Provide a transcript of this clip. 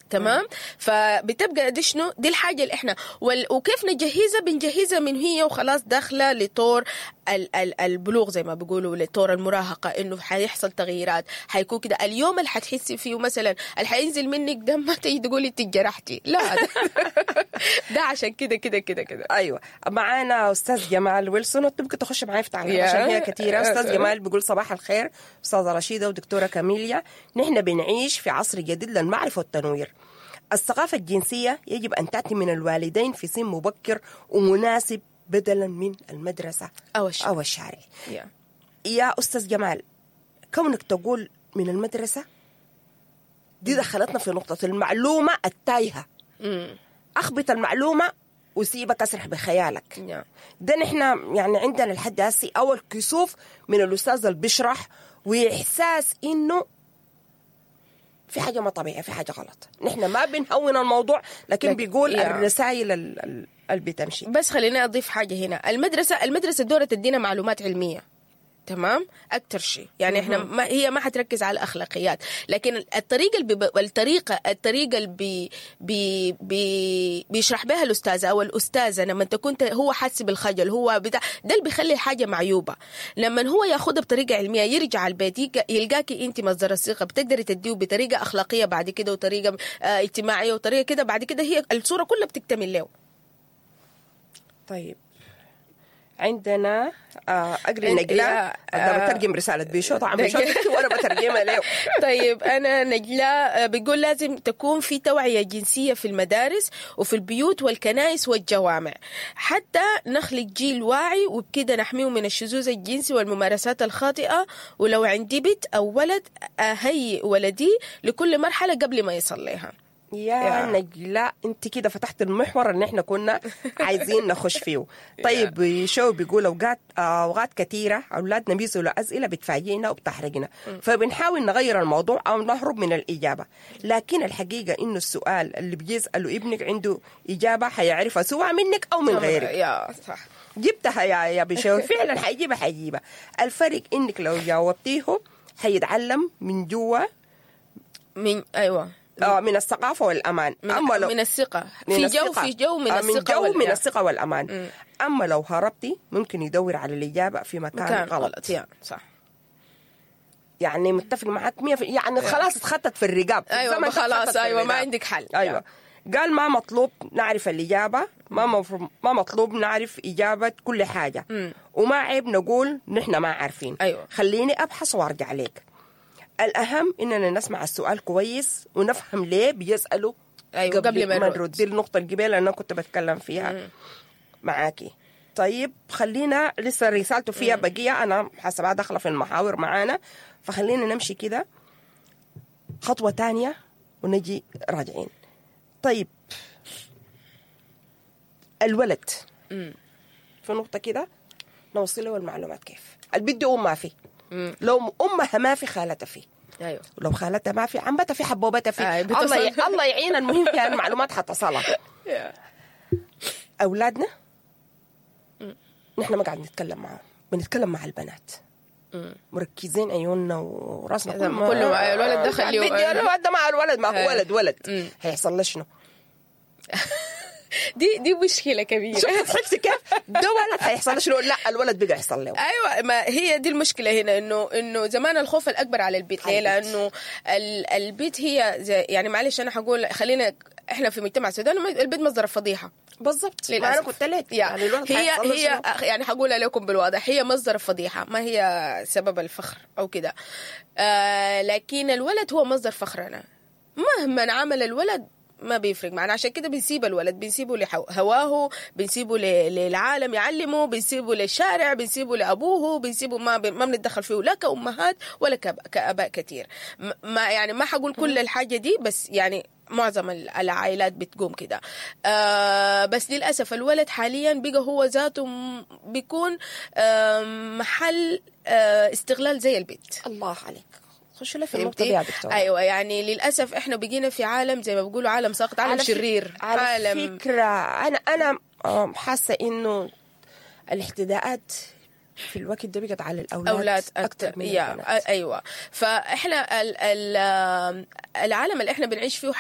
تمام فبتبقى دي شنو دي الحاجه اللي احنا وال... وكيف نجهزها بنجهزها من هي وخلاص داخله لطور ال... ال... البلوغ زي ما بيقولوا لطور المراهقه انه حيحصل تغييرات حيكون كده اليوم اللي حتحسي فيه مثلا اللي حينزل منك دم ما تيجي تقولي انت جرحتي لا ده, ده عشان كده كده كده كده ايوه معانا استاذ جمال ويلسون وتبقى تخش معي في تعليق يا. عشان هي كثيره استاذ جمال بيقول صباح الخير استاذه رشيده ودكتوره كاميليا نحن بنعيش في عصر جديد للمعرفه والتنوير الثقافه الجنسيه يجب ان تاتي من الوالدين في سن مبكر ومناسب بدلا من المدرسه أو الشارع. او الشارع يا. يا استاذ جمال كونك تقول من المدرسه دي دخلتنا في نقطه المعلومه التايهه مم. اخبط المعلومه وسيبك اسرح بخيالك يا. ده نحن يعني عندنا لحد هسي اول كسوف من الاستاذ اللي بيشرح واحساس انه في حاجه ما طبيعيه في حاجه غلط نحن ما بنهون الموضوع لكن لك- بيقول يا. الرسائل ال- ال- اللي بتمشي بس خليني اضيف حاجه هنا المدرسه المدرسه دورة تدينا معلومات علميه تمام اكثر شيء يعني احنا ما هي ما حتركز على الاخلاقيات لكن الطريقه اللي بي الطريقه الطريقه اللي بي بي بي بيشرح بها الاستاذ او الاستاذه لما تكون ت- هو حاسس بالخجل هو بتاع ده اللي بيخلي الحاجه معيوبه لما هو ياخدها بطريقه علميه يرجع البيت يلقى- يلقاكي انت مصدر الثقه بتقدري تديه بطريقه اخلاقيه بعد كده وطريقه آه اجتماعيه وطريقه كده بعد كده هي الصوره كلها بتكتمل له طيب عندنا آه اقري عند- نجلاء يا- أنا آه، بترجم رساله بيشو طبعا دقيقة. بيشو تكتب وانا بترجمها له طيب انا نجلاء بيقول لازم تكون في توعيه جنسيه في المدارس وفي البيوت والكنائس والجوامع حتى نخلق جيل واعي وبكده نحميه من الشذوذ الجنسي والممارسات الخاطئه ولو عندي بنت او ولد اهيئ ولدي لكل مرحله قبل ما يصل لها يا يا. نجلاء انت كده فتحت المحور اللي احنا كنا عايزين نخش فيه طيب شو بيقول اوقات اوقات كثيره اولادنا بيسالوا اسئله بتفاجئنا وبتحرجنا فبنحاول نغير الموضوع او نهرب من الاجابه لكن الحقيقه انه السؤال اللي بيساله ابنك عنده اجابه حيعرفها سواء منك او من غيرك يا صح جبتها يا يا بشوي فعلا حيجيبها حيجيبها الفرق انك لو جاوبتيه حيتعلم من جوا من ايوه آه، من الثقافه والامان من, اما لو من الثقه من في جو الثقة. في جو من آه، الثقه من جو وال- من يا. الثقة والأمان أما لو هربتي ممكن يدور على الإجابة في مكان, كان غلط, غلط يا صح يعني متفق معك 100% يعني خلاص اتخطت في الرقاب في ايوه الزمن ده خلاص اتخطت في ايوه ما الرقاب. عندك حل أيوة قال ما مطلوب نعرف الإجابة ما مفروض ما مطلوب نعرف إجابة كل حاجة وما عيب نقول نحن ما عارفين أيوة. خليني أبحث وأرجع لك الأهم إننا نسمع السؤال كويس ونفهم ليه بيسألوا أيوة، قبل ما نرد. نرد دي النقطة القبيلة اللي أنا كنت بتكلم فيها معاكي طيب خلينا لسه رسالته فيها بقية أنا حسبها داخلة في المحاور معانا فخلينا نمشي كده خطوة تانية ونجي راجعين طيب الولد في نقطة كده نوصل له المعلومات كيف البنت أم ما في لو أمها ما في خالتها في ايوه ولو خالتها ما في عمتها في حبوبتها في آه، الله, بتصل. ي... الله يعين المهم كان المعلومات حتصلها اولادنا نحن ما قاعد نتكلم معهم بنتكلم مع البنات مركزين عيوننا وراسنا إذا كله الولد دخل لي- بدي الولد ده مع الولد ما هو آه. ولد ولد مم. هيحصل له شنو؟ دي دي مشكله كبيره شفت ضحكت كيف؟ ده ولد هيحصل له شنو؟ لا الولد بقى يحصل له ايوه ما هي دي المشكله هنا انه انه زمان الخوف الاكبر على البيت ليه؟ على البيت. لانه ال- البيت هي زي يعني معلش انا حقول خلينا احنا في مجتمع السوداني البيت مصدر الفضيحه بالضبط ما للأسف. انا قلت لك يعني الولد هي هيحصل له هي شنو؟ أخ- يعني حقولها لكم بالواضح هي مصدر الفضيحة ما هي سبب الفخر أو كده آه لكن الولد هو مصدر فخرنا مهما عمل الولد ما بيفرق معنا عشان كده بنسيب الولد بنسيبه لهواه بنسيبه ل- للعالم يعلمه بنسيبه للشارع بنسيبه لابوه بنسيبه ما ب... ما بنتدخل فيه لا كامهات ولا كأب... كاباء كثير م- ما يعني ما حقول كل الحاجه دي بس يعني معظم ال- العائلات بتقوم كده آه بس للاسف الولد حاليا بقى هو ذاته م- بيكون آه محل آه استغلال زي البيت الله عليك خش لي في النقطه دي فهمتي؟ يا دكتور ايوه يعني للاسف احنا بقينا في عالم زي ما بيقولوا عالم ساقط عالم على فك- شرير على عالم فكرة أنا أنا آم، حاسة إنه الاحتداءات في الوقت ده بقت على الأولاد اولاد أكثر اكثر من يا البنات ايوه فاحنا ال ال العالم اللي احنا بنعيش فيه